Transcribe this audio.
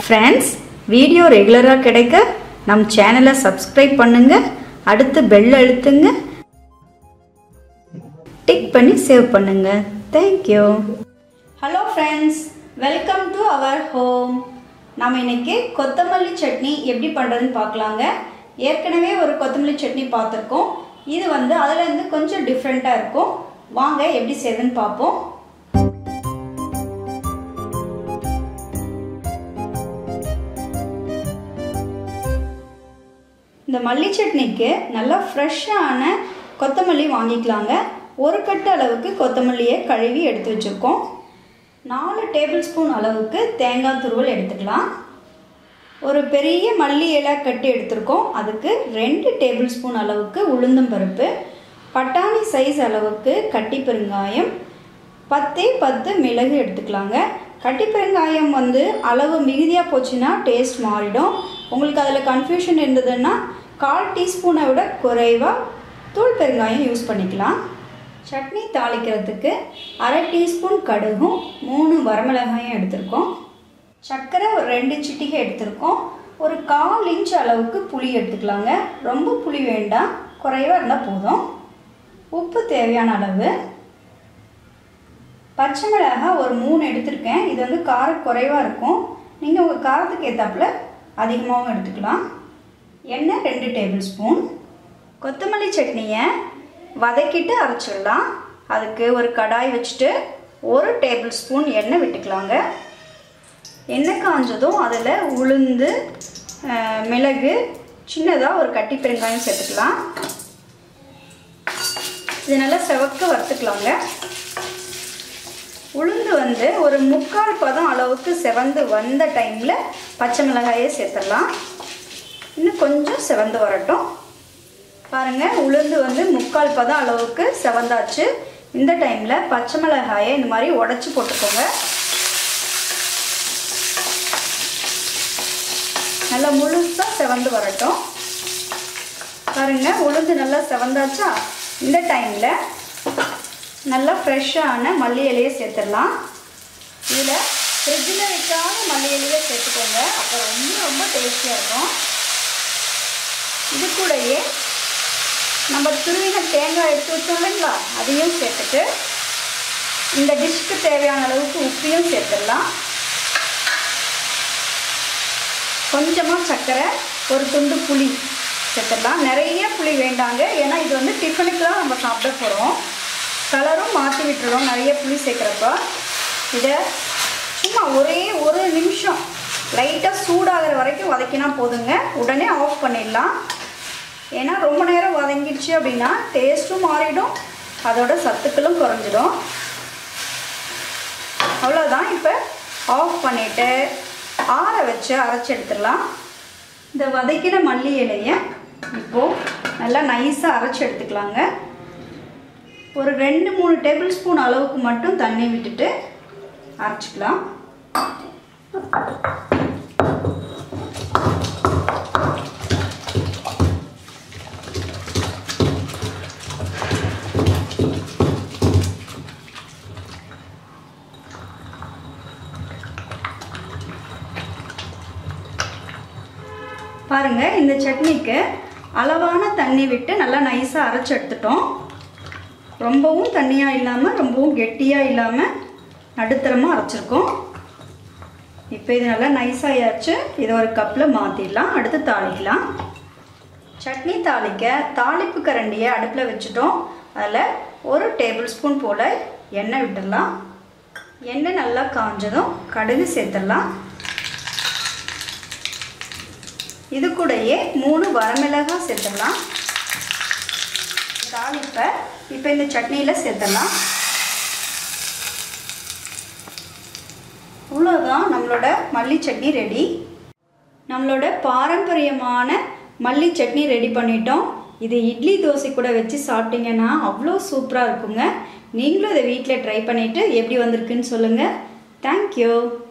friends video ரெகுலராக கிடைக்க நம் சேனலை சப்ஸ்கிரைப் பண்ணுங்க அடுத்து பெல் அழுத்துங்க டிக் பண்ணி சேவ் பண்ணுங்க thank you hello friends welcome to our home நம்ம இன்னைக்கு கொத்தமல்லி சட்னி எப்படி பண்ணுறதுன்னு பார்க்கலாங்க ஏற்கனவே ஒரு கொத்தமல்லி சட்னி பார்த்துருக்கோம் இது வந்து அதுலேருந்து கொஞ்சம் டிஃப்ரெண்ட்டாக இருக்கும் வாங்க எப்படி செய்யுதுன்னு பார்ப்போம் இந்த மல்லி சட்னிக்கு நல்லா ஃப்ரெஷ்ஷான கொத்தமல்லி வாங்கிக்கலாங்க ஒரு கட்டு அளவுக்கு கொத்தமல்லியை கழுவி எடுத்து வச்சுருக்கோம் நாலு டேபிள் ஸ்பூன் அளவுக்கு தேங்காய் துருவல் எடுத்துக்கலாம் ஒரு பெரிய மல்லி இலை கட்டி எடுத்திருக்கோம் அதுக்கு ரெண்டு டேபிள் ஸ்பூன் அளவுக்கு உளுந்தம் பருப்பு பட்டாணி சைஸ் அளவுக்கு கட்டி பெருங்காயம் பத்தே பத்து மிளகு எடுத்துக்கலாங்க கட்டி பெருங்காயம் வந்து அளவு மிகுதியாக போச்சுன்னா டேஸ்ட் மாறிடும் உங்களுக்கு அதில் கன்ஃபியூஷன் இருந்ததுன்னா கால் டீஸ்பூனை விட குறைவாக தூள் பெருங்காயம் யூஸ் பண்ணிக்கலாம் சட்னி தாளிக்கிறதுக்கு அரை டீஸ்பூன் கடுகும் மூணு வரமிளகாயும் எடுத்திருக்கோம் சர்க்கரை ஒரு ரெண்டு சிட்டிகை எடுத்திருக்கோம் ஒரு கால் இன்ச் அளவுக்கு புளி எடுத்துக்கலாங்க ரொம்ப புளி வேண்டாம் குறைவாக இருந்தால் போதும் உப்பு தேவையான அளவு பச்சை மிளகாய் ஒரு மூணு எடுத்திருக்கேன் இது வந்து காரம் குறைவாக இருக்கும் நீங்கள் உங்கள் காரத்துக்கு ஏற்றாப்புல அதிகமாகவும் எடுத்துக்கலாம் எண்ணெய் ரெண்டு டேபிள் ஸ்பூன் கொத்தமல்லி சட்னியை வதக்கிட்டு அரைச்சிடலாம் அதுக்கு ஒரு கடாய் வச்சுட்டு ஒரு டேபிள் ஸ்பூன் எண்ணெய் விட்டுக்கலாங்க எண்ணெய் காஞ்சதும் அதில் உளுந்து மிளகு சின்னதாக ஒரு கட்டி பெருங்காயம் சேர்த்துக்கலாம் இது நல்லா செவக்க வறுத்துக்கலாங்க உளுந்து வந்து ஒரு முக்கால் பதம் அளவுக்கு செவந்து வந்த டைமில் பச்சை மிளகாயை சேர்த்துடலாம் இன்னும் கொஞ்சம் செவந்து வரட்டும் பாருங்கள் உளுந்து வந்து முக்கால் பதம் அளவுக்கு செவந்தாச்சு இந்த டைமில் பச்சை மிளகாயை இந்த மாதிரி உடச்சி போட்டுக்கோங்க நல்லா முழுசாக செவந்து வரட்டும் பாருங்கள் உளுந்து நல்லா செவந்தாச்சா இந்த டைமில் நல்லா ஃப்ரெஷ்ஷான மல்லி இலையை சேர்த்துடலாம் இதில் ஃப்ரிட்ஜில் வைக்காத மல்லி இலையை சேர்த்துக்கோங்க அப்போ ரொம்ப ரொம்ப டேஸ்டியாக இருக்கும் இது கூடயே நம்ம துருவின தேங்காய் எடுத்து வச்சோம் இல்லைங்களா அதையும் சேர்த்துட்டு இந்த டிஷ்க்கு தேவையான அளவுக்கு உப்பையும் சேர்த்துடலாம் கொஞ்சமாக சர்க்கரை ஒரு துண்டு புளி சேர்த்துடலாம் நிறைய புளி வேண்டாங்க ஏன்னா இது வந்து டிஃபனுக்கு தான் நம்ம சாப்பிட போகிறோம் கலரும் மாற்றி விட்டுறோம் நிறைய புளி சேர்க்குறப்ப இதை சும்மா ஒரே ஒரு நிமிஷம் லைட்டாக சூடாகிற வரைக்கும் வதக்கினா போதுங்க உடனே ஆஃப் பண்ணிடலாம் ஏன்னா ரொம்ப நேரம் வதங்கிடுச்சு அப்படின்னா டேஸ்ட்டும் மாறிடும் அதோட சத்துக்களும் குறைஞ்சிடும் அவ்வளோதான் இப்போ ஆஃப் பண்ணிவிட்டு ஆற வச்சு அரைச்சி எடுத்துடலாம் இந்த வதக்கின மல்லி இலையை இப்போது நல்லா நைஸாக அரைச்சி எடுத்துக்கலாங்க ஒரு ரெண்டு மூணு டேபிள் ஸ்பூன் அளவுக்கு மட்டும் தண்ணி விட்டுட்டு அரைச்சிக்கலாம் பாருங்கள் இந்த சட்னிக்கு அளவான தண்ணி விட்டு நல்லா நைஸாக அரைச்சி எடுத்துட்டோம் ரொம்பவும் தண்ணியாக இல்லாமல் ரொம்பவும் கெட்டியாக இல்லாமல் நடுத்தரமாக அரைச்சிருக்கோம் இப்போ இது நல்லா நைஸாகியாச்சு இதை ஒரு கப்பில் மாற்றிடலாம் அடுத்து தாளிக்கலாம் சட்னி தாளிக்க தாளிப்பு கரண்டியை அடுப்பில் வச்சுட்டோம் அதில் ஒரு டேபிள் ஸ்பூன் போல் எண்ணெய் விட்டுடலாம் எண்ணெய் நல்லா காஞ்சதும் கடுகு சேர்த்துடலாம் இது கூடயே மூணு வரமிளகாய் சேர்த்துடலாம் தாளிப்பை இப்போ இந்த சட்னியில் சேர்த்துடலாம் இவ்வளோதான் நம்மளோட மல்லி சட்னி ரெடி நம்மளோட பாரம்பரியமான மல்லி சட்னி ரெடி பண்ணிட்டோம் இது இட்லி தோசை கூட வச்சு சாப்பிட்டீங்கன்னா அவ்வளோ சூப்பராக இருக்குங்க நீங்களும் இதை வீட்டில் ட்ரை பண்ணிவிட்டு எப்படி வந்திருக்குன்னு சொல்லுங்கள் தேங்க்யூ